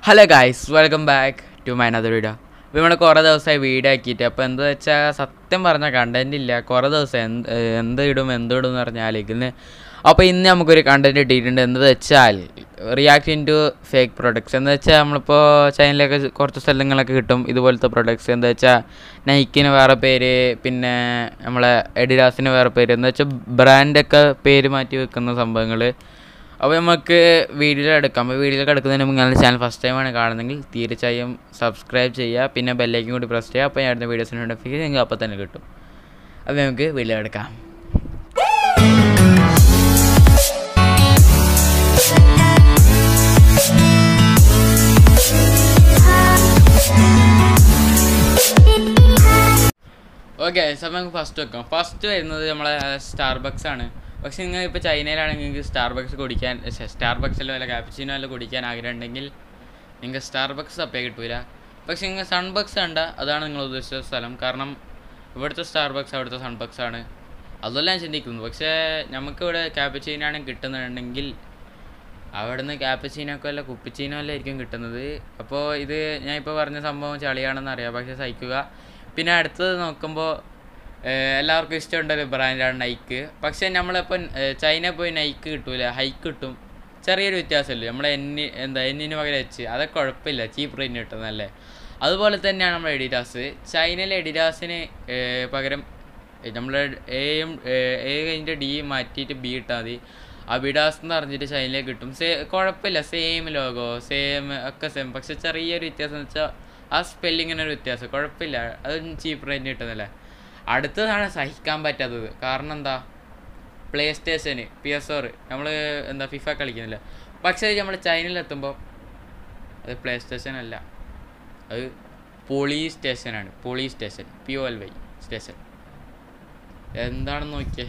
hello guys welcome back to my another video അപ്പോൾ നമ്മൾ കുറേ ദിവസമായി വീഡിയോ ആക്കിയിട്ട് അപ്പോൾ എന്താ വെച്ചാൽ സത്യം പറഞ്ഞാൽ കണ്ടന്റ് ഇല്ല കുറേ ദിവസം എന്ത് എന്ത് ഇടും എന്ത് ഇടും എന്ന് പറഞ്ഞാൽ ആലോചിക്കുന്നത് അപ്പോൾ ഇന്ന് നമുക്കൊരു കണ്ടന്റ് ഇട്ടിട്ടുണ്ട് എന്ത് വെച്ചാൽ റിയാക്ഷൻ ടു ഫേക്ക് പ്രൊഡക്ട്സ് എന്ന് വെച്ചാൽ നമ്മളിപ്പോൾ ചൈനയിലൊക്കെ കുറച്ച് സ്ഥലങ്ങളൊക്കെ കിട്ടും ഇതുപോലത്തെ പ്രൊഡക്ട്സ് എന്താ വെച്ചാൽ നൈക്കിന് വേറെ പേര് പിന്നെ നമ്മളെ എഡിഡാസിന് വേറെ പേര് എന്ന് വെച്ചാൽ ബ്രാൻഡൊക്കെ പേര് മാറ്റി വെക്കുന്ന സംഭവങ്ങൾ അപ്പോൾ നമുക്ക് വീഡിയോ എടുക്കാം അപ്പോൾ വീഡിയോ എടുക്കുന്നതിന് മുമ്പ് നിങ്ങളുടെ ചാനൽ ഫസ്റ്റ് ടൈമാണ് കാണുന്നതെങ്കിൽ തീർച്ചയായും സബ്സ്ക്രൈബ് ചെയ്യുക പിന്നെ ബെല്ലേക്കും കൂടി പ്രസ് ചെയ്യുക അപ്പോൾ ഞാൻ അടുത്ത വീഡിയോസിന് നോട്ടിഫിക്കേഷൻ നിങ്ങൾക്ക് അപ്പോൾ തന്നെ കിട്ടും അപ്പോൾ നമുക്ക് വീഡിയോ എടുക്കാം ഓക്കെ അപ്പോൾ നമുക്ക് ഫസ്റ്റ് വെക്കാം ഫസ്റ്റ് വരുന്നത് നമ്മളെ സ്റ്റാർബക്സ് ആണ് പക്ഷെ നിങ്ങൾ ഇപ്പോൾ ചൈനയിലാണെങ്കിൽ നിങ്ങൾക്ക് സ്റ്റാർബക്സ് കുടിക്കാൻ സ്റ്റാർബക്സിലോ അല്ല കാപ്പിച്ചിനോ അല്ല കുടിക്കാൻ ആഗ്രഹം ഉണ്ടെങ്കിൽ നിങ്ങൾക്ക് സ്റ്റാർബക്സ് അപ്പേ കിട്ടൂല പക്ഷെ നിങ്ങൾ സൺബക്സ് കണ്ട അതാണ് നിങ്ങൾ ഉദ്ദേശിച്ച സ്ഥലം കാരണം ഇവിടുത്തെ സ്റ്റാർബക്സ് അവിടുത്തെ സൺബക്സ് ആണ് അതല്ല ഞാൻ ചിന്തിക്കുന്നു പക്ഷേ നമുക്കിവിടെ ക്യാപ്പച്ചീനാണ് കിട്ടുന്നുണ്ടെങ്കിൽ അവിടെ നിന്ന് ക്യാപ്പച്ചീനൊക്കെ അല്ല കുപ്പിച്ചീനോ അല്ല ആയിരിക്കും കിട്ടുന്നത് അപ്പോൾ ഇത് ഞാൻ ഇപ്പോൾ പറഞ്ഞ സംഭവം ചളിയാണെന്ന് അറിയാം പക്ഷേ സഹിക്കുക പിന്നെ അടുത്തത് നോക്കുമ്പോൾ എല്ലാവർക്കും ഇഷ്ടമുണ്ടൊരു ബ്രാൻഡാണ് നൈക്ക് പക്ഷേ നമ്മളിപ്പോൾ ചൈന പോയി നൈക്ക് കിട്ടൂല ഹൈക്ക് കിട്ടും ചെറിയൊരു വ്യത്യാസമല്ലേ നമ്മളെ എന്നി എന്താ എന്നിന് പകരം എച്ച് അതൊക്കെ കുഴപ്പമില്ല ചീപ്പ് റേറ്റിന് കിട്ടുന്നതല്ലേ അതുപോലെ തന്നെയാണ് നമ്മുടെ എഡിഡാസ് ചൈനയിലെ എഡിഡാസിന് പകരം നമ്മൾ എയും എ കഴിഞ്ഞിട്ട് ഡി മാറ്റിയിട്ട് ബി ഇട്ടാൽ മതി അബിഡാസ് എന്ന് പറഞ്ഞിട്ട് ചൈനയിലേക്ക് കിട്ടും സേ കുഴപ്പമില്ല സെയിം ലോഗോ സെയിം ഒക്കെ സെയിം പക്ഷെ ചെറിയൊരു വ്യത്യാസം എന്ന് വെച്ചാൽ ആ സ്പെല്ലിങ്ങിന് ഒരു വ്യത്യാസം കുഴപ്പമില്ല അത് ചീപ്പ് റേറ്റിന് കിട്ടുന്നില്ലേ അടുത്തതാണ് സഹിക്കാൻ പറ്റാത്തത് കാരണം എന്താ പ്ലേ സ്റ്റേഷന് പി എസ് ഓർ നമ്മൾ എന്താ ഫിഫ കളിക്കുന്നില്ല പക്ഷേ നമ്മൾ ചൈനയിലെത്തുമ്പോൾ അത് പ്ലേ സ്റ്റേഷൻ അല്ല അത് പോളീസ് സ്റ്റേഷനാണ് police station P O L Y station എന്താണെന്ന് നോക്കിയേ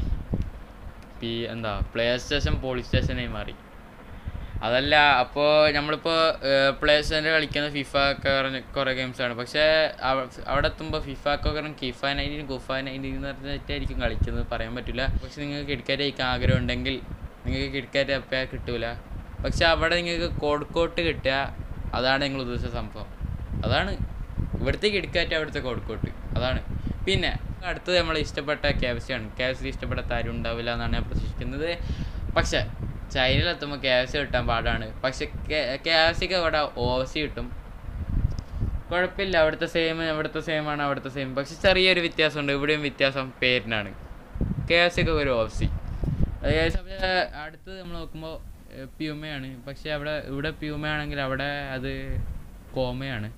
പി എന്താ പ്ലേ സ്റ്റേഷൻ പോളീസ് സ്റ്റേഷനായി മാറി അതല്ല അപ്പോൾ നമ്മളിപ്പോൾ പ്ലേ സ്റ്റേഷനിൽ കളിക്കുന്ന ഫിഫ ഒക്കെ പറഞ്ഞ കുറേ ഗെയിംസാണ് പക്ഷേ അവിടെ എത്തുമ്പോൾ ഫിഫ ഒക്കെ പറഞ്ഞ കിഫ നൈൻറ്റീൻ കുഫ നൈൻറ്റീൻ എന്ന് പറഞ്ഞിട്ടായിരിക്കും കളിക്കുന്നത് പറയാൻ പറ്റില്ല പക്ഷെ നിങ്ങൾക്ക് കിടക്കാറ്റ് അയക്കാൻ ആഗ്രഹം ഉണ്ടെങ്കിൽ നിങ്ങൾക്ക് കിടക്കാറ്റ് അപ്പം കിട്ടൂല പക്ഷെ അവിടെ നിങ്ങൾക്ക് കോഴിക്കോട്ട് കിട്ടുക അതാണ് നിങ്ങൾ ഉദ്ദേശിച്ച സംഭവം അതാണ് ഇവിടുത്തെ കിടക്കാറ്റ് അവിടുത്തെ കോഴിക്കോട്ട് അതാണ് പിന്നെ അടുത്തത് നമ്മൾ ഇഷ്ടപ്പെട്ട ക്യാപ്സിയാണ് ക്യാപ്സി ഇഷ്ടപ്പെടാത്ത ആരും ഉണ്ടാവില്ല എന്നാണ് ഞാൻ പ്രതീക്ഷിക്കുന്നത് പക്ഷേ ചൈനയിലെത്തുമ്പോൾ ക്യാപ്സി കിട്ടാൻ പാടാണ് പക്ഷെ ക്യാപ്സിക്ക് അവിടെ ഓവസി കിട്ടും കുഴപ്പമില്ല അവിടുത്തെ സെയിം അവിടുത്തെ സെയിം ആണ് അവിടുത്തെ സെയിം പക്ഷെ ചെറിയൊരു വ്യത്യാസമുണ്ട് ഇവിടെയും വ്യത്യാസം പേരിനാണ് ക്യാപ്സിക്ക് ഒരു ഓവസി അടുത്തത് നമ്മൾ നോക്കുമ്പോൾ പ്യൂമയാണ് പക്ഷെ അവിടെ ഇവിടെ പ്യൂമയാണെങ്കിൽ അവിടെ അത് കോമയാണ്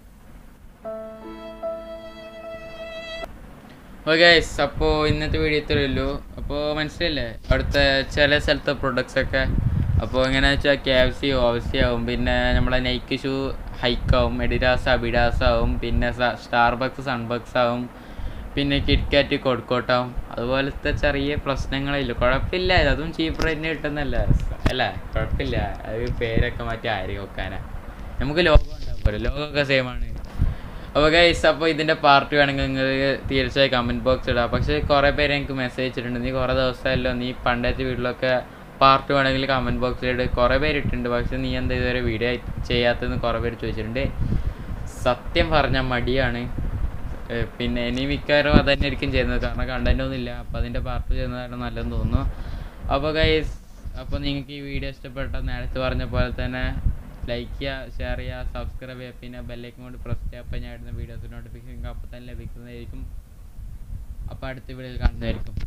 ഓക്കെ അപ്പോൾ ഇന്നത്തെ വീഡിയോ ഇത്രയേ ഉള്ളൂ അപ്പോൾ മനസ്സിലല്ലേ അവിടുത്തെ ചില സ്ഥലത്തെ പ്രൊഡക്ട്സ് ഒക്കെ അപ്പോൾ എങ്ങനെയാണെന്ന് വെച്ചാൽ ക്യാപ്സി ഓവസി ആവും പിന്നെ നമ്മളെ നൈക്ക് ഷൂ ഹൈക്കാവും എഡിഡാസ് അബിഡാസ് ആവും പിന്നെ സ്റ്റാർബക്സ് സൺബക്സ് ആവും പിന്നെ കിറ്റ്കാറ്റ് കൊടുക്കോട്ടാവും അതുപോലത്തെ ചെറിയ പ്രശ്നങ്ങളില്ല കുഴപ്പമില്ല അതും ചീപ്പ് റേറ്റിന് കിട്ടുന്നല്ല അല്ല കുഴപ്പമില്ല അത് പേരൊക്കെ മാറ്റി ആര് വെക്കാനാ നമുക്ക് ലോഗോ ഉണ്ടാവും ലോഗോ ഒക്കെ സെയിം ആണ് അപ്പോൾ ഗൈസ് അപ്പോൾ ഇതിൻ്റെ പാർട്ടി വേണമെങ്കിൽ നിങ്ങൾ തീർച്ചയായും കമൻറ്റ് ബോക്സ് ഇടാം പക്ഷേ കുറേ പേര് എനിക്ക് മെസ്സേജ് ഇട്ടിട്ടുണ്ട് നീ കുറേ ദിവസമല്ലോ നീ പണ്ടത്തെ വീട്ടിലൊക്കെ പാർട്ടി വേണമെങ്കിൽ കമൻറ്റ് ബോക്സിലിട്ട് കുറേ പേര് ഇട്ടിട്ടുണ്ട് പക്ഷേ നീ എന്താ ഇതുവരെ വീഡിയോ ചെയ്യാത്തതെന്ന് കുറേ പേര് ചോദിച്ചിട്ടുണ്ട് സത്യം പറഞ്ഞാൽ മടിയാണ് പിന്നെ ഇനി മിക്കവാറും അത് തന്നെ ആയിരിക്കും ചെയ്യുന്നത് കാരണം കണ്ടൻ്റ് ഒന്നും ഇല്ല അപ്പോൾ അതിൻ്റെ പാർട്ട് ചെയ്യുന്നതാണ് നല്ലതെന്ന് തോന്നുന്നു അപ്പോൾ ഗൈസ് അപ്പോൾ നിങ്ങൾക്ക് ഈ വീഡിയോ ഇഷ്ടപ്പെട്ട നേരത്തെ പറഞ്ഞ പോലെ തന്നെ ലൈക്ക് ചെയ്യുക ഷെയർ ചെയ്യുക സബ്സ്ക്രൈബ് ചെയ്യുക പിന്നെ ബെല്ലേക്കും കൊണ്ട് പ്രസ് ചെയ്യുക അപ്പോൾ ഞാൻ ഇടുന്ന വീഡിയോസ് നോട്ടിഫിക്കേഷൻ അപ്പോൾ തന്നെ ലഭിക്കുന്നതായിരിക്കും അപ്പോൾ അടുത്ത വീഡിയോയിൽ കാണുന്നതായിരിക്കും